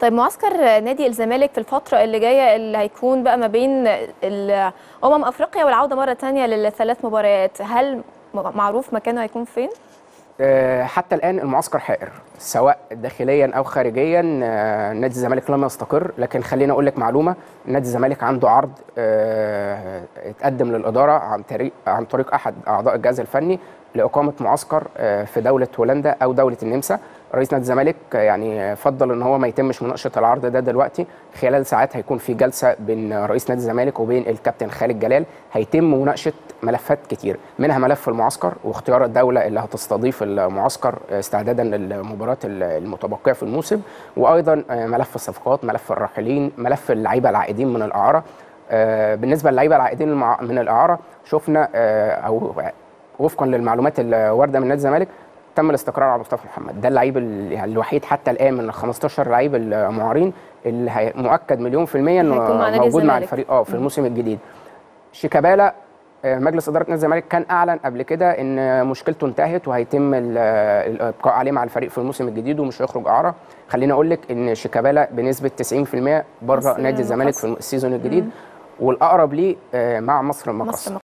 طيب معسكر نادي الزمالك في الفترة اللي جاية اللي هيكون بقى ما بين ال- أمم أفريقيا والعودة مرة تانية للثلاث مباريات هل معروف مكانه هيكون فين؟ آه، حتى الان المعسكر حائر سواء داخليا او خارجيا آه، نادي الزمالك لم يستقر لكن خليني اقول لك معلومه نادي الزمالك عنده عرض آه، اتقدم للاداره عن طريق عن طريق احد اعضاء الجهاز الفني لاقامه معسكر آه، في دوله هولندا او دوله النمسا رئيس نادي الزمالك آه، يعني فضل ان هو ما يتمش مناقشه العرض ده دلوقتي خلال ساعات هيكون في جلسه بين رئيس نادي الزمالك وبين الكابتن خالد جلال هيتم مناقشه ملفات كتير منها ملف المعسكر واختيار الدوله اللي هتستضيف المعسكر استعدادا للمباراه المتبقيه في الموسم وايضا ملف الصفقات ملف الراحلين ملف اللعيبه العائدين من الاعاره آه، بالنسبه للعيبه العائدين المع- من الاعاره شفنا آه، او وفقا للمعلومات الوارده من نادي الزمالك تم الاستقرار على مصطفى محمد ده اللعيب ال- يعني الوحيد حتى الان من ال 15 لعيب المعارين اللي هي- مؤكد مليون في الميه انه هيكون مع نادي موجود مع الزمالك. الفريق اه في الموسم الجديد شيكابالا آه، مجلس اداره نادي الزمالك كان اعلن قبل كده ان مشكلته انتهت وهيتم ال- الابقاء عليه مع الفريق في الموسم الجديد ومش هيخرج اعاره خليني اقول لك ان شيكابالا بنسبه 90% بره مصر نادي الزمالك المقاصة. في السيزون الجديد والاقرب ليه آه، مع مصر المقاصه مصر